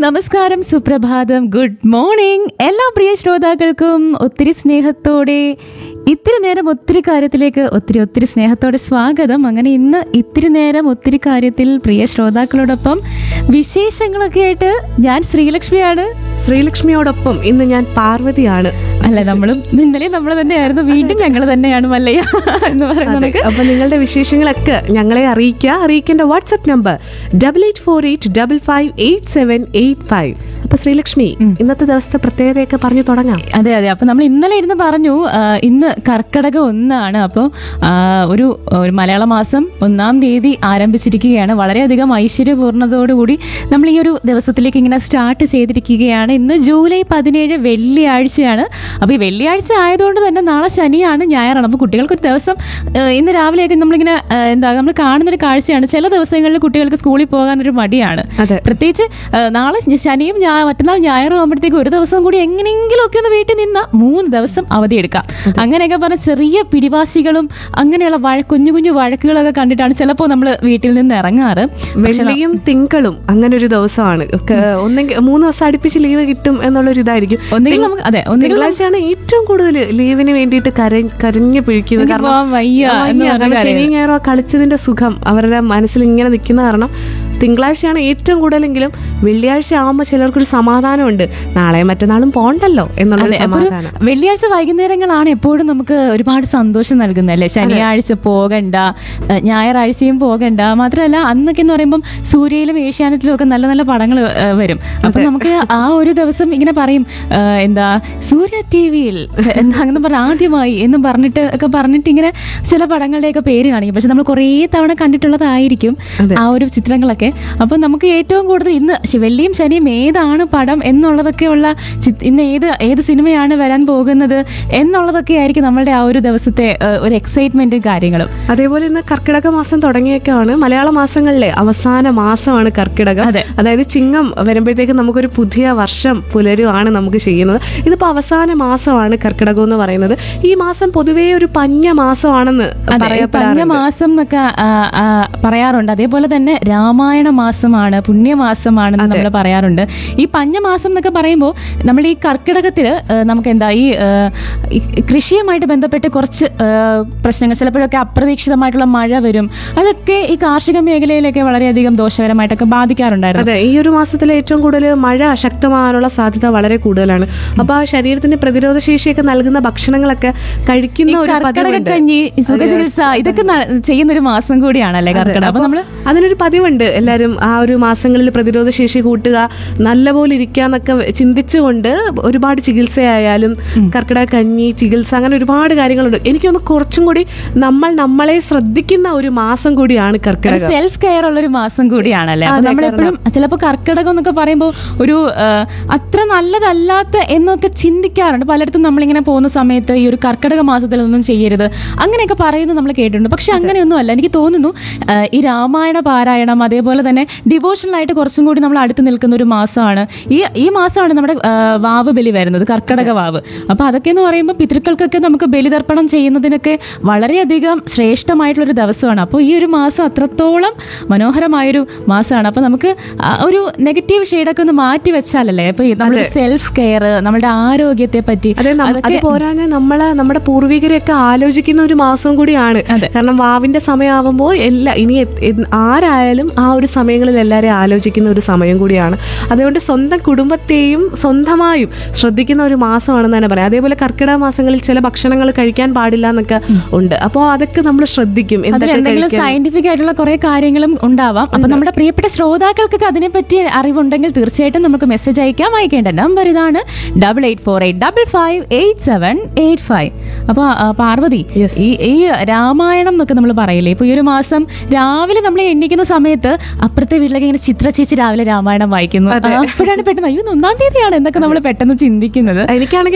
നമസ്കാരം സുപ്രഭാതം good morning എല്ലാ പ്രിയ ശ്രോതാക്കൾക്കും ഒത്തിരി സ്നേഹത്തോടെ ഇത്തിരി നേരം ഒത്തിരി കാര്യത്തിലേക്ക് ഒത്തിരി ഒത്തിരി സ്നേഹത്തോടെ സ്വാഗതം അങ്ങനെ ഇന്ന് ഇത്തിരി നേരം ഒത്തിരി കാര്യത്തിൽ പ്രിയ ശ്രോതാക്കളോടൊപ്പം വിശേഷങ്ങളൊക്കെ ആയിട്ട് ഞാൻ ശ്രീലക്ഷ്മിയാണ് ശ്രീലക്ഷ്മിയോടൊപ്പം ഇന്ന് ഞാൻ പാർവതിയാണ് അല്ല നമ്മളും ഇന്നലെ നമ്മൾ തന്നെയായിരുന്നു വീണ്ടും ഞങ്ങൾ തന്നെയാണ് മല്ലയ്യ എന്ന് പറയുന്നത് അതെ, അപ്പൊ നിങ്ങളുടെ വിശേഷങ്ങളൊക്കെ ഞങ്ങളെ അറിയിക്കുക അറിയിക്കേണ്ട WhatsApp number double eight four eight double five eight seven eight five അപ്പൊ ശ്രീലക്ഷ്മി ഇന്നത്തെ ദിവസത്തെ പ്രത്യേകതയൊക്കെ പറഞ്ഞു തുടങ്ങാം അതെ അതെ അപ്പൊ നമ്മൾ ഇന്നലെ ഇരുന്ന് പറഞ്ഞു ആ, ഇന്ന് കർക്കടക ഒന്നാണ് അപ്പോൾ ഒരു ഒരു മലയാള മാസം ഒന്നാം തീയതി ആരംഭിച്ചിരിക്കുകയാണ് വളരെയധികം ഐശ്വര്യപൂർണ്ണതയോടുകൂടി നമ്മൾ ഈ ഒരു ദിവസത്തിലേക്ക് ഇങ്ങനെ സ്റ്റാർട്ട് ചെയ്തിരിക്കുകയാണ് ഇന്ന് ജൂലൈ പതിനേഴ് വെള്ളിയാഴ്ചയാണ് അപ്പോൾ ഈ വെള്ളിയാഴ്ച ആയതുകൊണ്ട് തന്നെ നാളെ ശനിയാണ് ഞായറാണ് അപ്പോൾ കുട്ടികൾക്ക് ഒരു ദിവസം ആ, ഇന്ന് രാവിലെയൊക്കെ നമ്മളിങ്ങനെ ആ, എന്താ നമ്മൾ കാണുന്നൊരു കാഴ്ചയാണ് ചില ദിവസങ്ങളിൽ കുട്ടികൾക്ക് സ്കൂളിൽ പോകാൻ ഒരു മടിയാണ് അതെ. പ്രത്യേകിച്ച് ആ, നാളെ ശനിയും ഞാ മറ്റന്നാൾ ഞായറും ആകുമ്പോഴത്തേക്ക് ഒരു ദിവസം കൂടി എങ്ങനെയെങ്കിലും ഒക്കെ ഒന്ന് വീട്ടിൽ നിന്ന മൂന്ന് ദിവസം അവധിയെടുക്കാം അങ്ങനെയൊക്കെ പറഞ്ഞ ചെറിയ പിടിവാശികളും അങ്ങനെയുള്ള വഴ കുഞ്ഞു കുഞ്ഞു വഴക്കുകളൊക്കെ കണ്ടിട്ടാണ് ചിലപ്പോൾ നമ്മൾ വീട്ടിൽ നിന്ന് ഇറങ്ങാറ് വെള്ളിയും തിങ്കളും അങ്ങനെ ഒരു ദിവസമാണ് ഒക്കെ ഒന്നെങ്കിൽ മൂന്ന് ദിവസം അടുപ്പിച്ച് ലീവ് കിട്ടും എന്നുള്ളൊരു ഇതായിരിക്കും ഒന്നുകിൽ നമുക്ക് അതെ ഒന്നുകിൽ തിങ്കളാഴ്ചയാണ് ഏറ്റവും കൂടുതൽ ലീവിന് വേണ്ടിയിട്ട് കര- കരഞ്ഞു പിഴിക്കുന്നത് എനിക്ക് പോവാൻ വയ്യ ആ, എന്ന് വയ്യ. പറഞ്ഞ് കാരണം ശനി ഞായറോ കളിച്ചതിന്റെ സുഖം അവരുടെ മനസ്സിൽ ഇങ്ങനെ നിൽക്കുന്ന കാരണം തിങ്കളാഴ്ചയാണ് ഏറ്റവും കൂടുതലെങ്കിലും വെള്ളിയാഴ്ച ആകുമ്പോൾ ചിലർക്കൊരു സമാധാനമുണ്ട് നാളെ മറ്റന്നാളും പോണ്ടല്ലോ എന്നുള്ളൊരു അതെ അപ്പൊ ഒരു സമാധാനം വെള്ളിയാഴ്ച വൈകുന്നേരങ്ങളാണ് എപ്പോഴും നമുക്ക് ഒരുപാട് സന്തോഷം നൽകുന്നത് അല്ലേ ശനിയാഴ്ച പോകണ്ട ഏഹ് ഞായറാഴ്ചയും പോകണ്ട മാത്രമല്ല അന്നൊക്കെ എന്ന് പറയുമ്പം സൂര്യയിലും ഏഷ്യാനെറ്റിലും ഒക്കെ നല്ല നല്ല പടങ്ങൾ വരും അപ്പൊ നമുക്ക് ആ ഒരു ദിവസം ഇങ്ങനെ പറയും ഏഹ് എന്താ സൂര്യ ടി വിയിൽ എന്താ അങ്ങനെ പറഞ്ഞ ആദ്യമായി എന്ന് പറഞ്ഞിട്ട് ഒക്കെ പറഞ്ഞിട്ട് ഇങ്ങനെ ചില പടങ്ങളുടെയൊക്കെ പേര് കാണിക്കും പക്ഷെ നമ്മൾ കുറേ തവണ കണ്ടിട്ടുള്ളതായിരിക്കും ആ ഒരു ചിത്രങ്ങളൊക്കെ അപ്പൊ നമുക്ക് ഏറ്റവും കൂടുതൽ ഇന്ന് ശ- വെള്ളിയും ശനിയും ഏതാണ് പടം എന്നുള്ളതൊക്കെയുള്ള ചി- ഇന്ന് ഏത് ഏത് സിനിമയാണ് വരാൻ പോകുന്നത് എന്നുള്ളതൊക്കെ ആയിരിക്കും നമ്മളുടെ ആ ഒരു ദിവസത്തെ ഏഹ്, ഒരു എക്സൈറ്റ്മെന്റും കാര്യങ്ങളും അതേപോലെ ഇന്ന് കർക്കിടക മാസം തുടങ്ങിയൊക്കെയാണ് മലയാള മാസങ്ങളിലെ അവസാന മാസമാണ് കർക്കിടകം അതെ. അതായത് ചിങ്ങം വരുമ്പോഴത്തേക്ക് നമുക്കൊരു പുതിയ വർഷം പുലരുവാണ് നമുക്ക് ചെയ്യുന്നത് ഇതിപ്പോ അവസാന മാസമാണ് കർക്കിടകം എന്ന് പറയുന്നത് ഈ മാസം പൊതുവേ ഒരു പഞ്ഞ മാസമാണെന്ന് അതെ പറയപ്പെടാറുണ്ട് മാസം എന്നൊക്കെ ആ, ആ, പറയാറുണ്ട് അതേപോലെ തന്നെ രാമായണ മാസമാണ് പുണ്യമാസമാണെന്ന് നമ്മൾ പറയാറുണ്ട് ഈ പഞ്ഞമാസം എന്നൊക്കെ പറയുമ്പോൾ നമ്മൾ ഈ കർക്കിടകത്തിൽ നമുക്ക് എന്താ ഈ ആ, ഈ കൃഷിയുമായിട്ട് ബന്ധപ്പെട്ട് കുറച്ച് ആ, പ്രശ്നങ്ങൾ ചിലപ്പോഴൊക്കെ അപ്രതീക്ഷിതമായിട്ടുള്ള മഴ വരും അതൊക്കെ ഈ കാർഷിക മേഖലയിലൊക്കെ വളരെയധികം ദോഷകരമായിട്ടൊക്കെ ബാധിക്കാറുണ്ടായിരുന്നു അതെ ഈ ഒരു മാസത്തിൽ ഏറ്റവും കൂടുതൽ മഴ ശക്തമാകാനുള്ള സാധ്യത വളരെ കൂടുതലാണ് അപ്പൊ ആ ശരീരത്തിന് പ്രതിരോധ ശേഷിയൊക്കെ നൽകുന്ന ഭക്ഷണങ്ങളൊക്കെ കഴിക്കുന്ന ഒരു കർക്കിടക പതിവുണ്ട് കഞ്ഞി സുഖചികിത്സ ഇതൊക്കെ ന- ചെയ്യുന്ന ഒരു മാസം കൂടിയാണല്ലേ കർക്കിടകം അപ്പൊ നമ്മള് അതിനൊരു പതിവുണ്ട് എല്ലാവരും ആ ഒരു മാസങ്ങളിൽ പ്രതിരോധ ശേഷി കൂട്ടുക നല്ലപോലെ ഇരിക്കാന്നൊക്കെ ചിന്തിച്ചുകൊണ്ട് ഒരുപാട് ചികിത്സയായാലും കർക്കിടക കഞ്ഞി ചികിത്സ അങ്ങനെ ഒരുപാട് കാര്യങ്ങളുണ്ട് എനിക്കൊന്ന് കുറച്ചും കൂടി നമ്മൾ നമ്മളെ ശ്രദ്ധിക്കുന്ന ഒരു മാസം കൂടിയാണ് ഒരു കർക്കിടകം സെൽഫ് കെയർ ഉള്ള ഒരു മാസം കൂടിയാണല്ലേ അപ്പൊ അതെ, നമ്മൾ എപ്പോഴും ചിലപ്പോൾ കർക്കിടകം എന്നൊക്കെ പറയുമ്പോൾ ഒരു ആ, അത്ര നല്ലതല്ലാത്ത എന്നൊക്കെ ചിന്തിക്കാറുണ്ട് പലയിടത്തും നമ്മളിങ്ങനെ പോകുന്ന സമയത്ത് ഈ ഒരു കർക്കിടക മാസത്തിൽ ഒന്നും ചെയ്യരുത് അങ്ങനെയൊക്കെ പറയുന്നത് നമ്മൾ കേട്ടിട്ടുണ്ട് പക്ഷെ അങ്ങനെയൊന്നും അല്ല എനിക്ക് തോന്നുന്നു ആ, ഈ രാമായണ പാരായണം അതേപോലെ തന്നെ ഡിവോഷണൽ ആയിട്ട് കുറച്ചും കൂടി നമ്മൾ അടുത്ത് നിൽക്കുന്ന ഒരു മാസമാണ് ഈ ഈ മാസമാണ് നമ്മുടെ ആ, വാവ് ബലി വരുന്നത് കർക്കിടക വാവ് അപ്പൊ അതൊക്കെ എന്ന് പറയുമ്പോൾ പിതൃക്കൾക്കൊക്കെ നമുക്ക് ബലിതർപ്പണം ചെയ്യുന്നതിനൊക്കെ വളരെയധികം ശ്രേഷ്ഠമായിട്ടുള്ള ഒരു ദിവസമാണ് അപ്പോൾ ഈ ഒരു മാസം അത്രത്തോളം മനോഹരമായൊരു മാസമാണ് അപ്പോൾ നമുക്ക് ആ ഒരു നെഗറ്റീവ് ഷെയ്ഡൊക്കെ ഒന്ന് മാറ്റി വെച്ചാലല്ലേ അപ്പോൾ നമ്മുടെ സെൽഫ് കെയർ നമ്മുടെ ആരോഗ്യത്തെ പറ്റി അതെ നം- അത് പോരാഞ്ഞ് നമ്മളെ നമ്മുടെ പൂർവികരെയൊക്കെ ആലോചിക്കുന്ന ഒരു മാസം കൂടിയാണ് അതെ. കാരണം വാവിന്റെ സമയമാകുമ്പോൾ എല്ലാ ഇനി എ- എ- ആരായാലും ആ ഒരു സമയങ്ങളിൽ എല്ലാവരെയും ആലോചിക്കുന്ന ഒരു സമയം കൂടിയാണ് അതുകൊണ്ട് സ്വന്തം കുടുംബത്തെയും സ്വന്തമായും ശ്രദ്ധിക്കുന്ന ഒരു മാസമാണെന്ന് തന്നെ പറയാം അതേപോലെ കർക്കിടക മാസങ്ങളിൽ ചില ഭക്ഷണങ്ങൾ കഴിക്കാൻ പാടില്ല എന്നൊക്കെ ഉണ്ട് അപ്പോൾ അതൊക്കെ നമ്മൾ ശ്രദ്ധിക്കും അതിൽ എന്തൊക്കെ എന്തെങ്കിലും കഴിക്കാൻ സയന്റിഫിക് ആയിട്ടുള്ള കുറെ കാര്യങ്ങളും ഉണ്ടാവാം അപ്പൊ നമ്മുടെ പ്രിയപ്പെട്ട ശ്രോതാക്കൾക്കൊക്കെ അതിനെപ്പറ്റി അറിവുണ്ടെങ്കിൽ തീർച്ചയായിട്ടും നമുക്ക് മെസ്സേജ് അയക്കാം അയക്കേണ്ട നമ്പർ ഇതാണ് double eight four eight double five eight seven eight five അപ്പൊ ആ, പാർവതി Yes. ഈ ഈ രാമായണം എന്നൊക്കെ നമ്മൾ പറയില്ലേ ഇപ്പൊ ഈ ഒരു മാസം രാവിലെ നമ്മൾ എണ്ണിക്കുന്ന സമയത്ത് അപ്പുറത്തെ വീട്ടിലേക്ക് ഇങ്ങനെ ചിത്ര ചേച്ചി രാവിലെ രാമായണം വായിക്കുന്നു അപ്പോഴാണ് പെട്ടെന്ന് അയ്യോ ഇന്ന് ഒന്നാം തീയതിയാണ് എന്നൊക്കെ നമ്മൾ പെട്ടെന്ന് ചിന്തിക്കുന്നത് എനിക്കാണെങ്കിൽ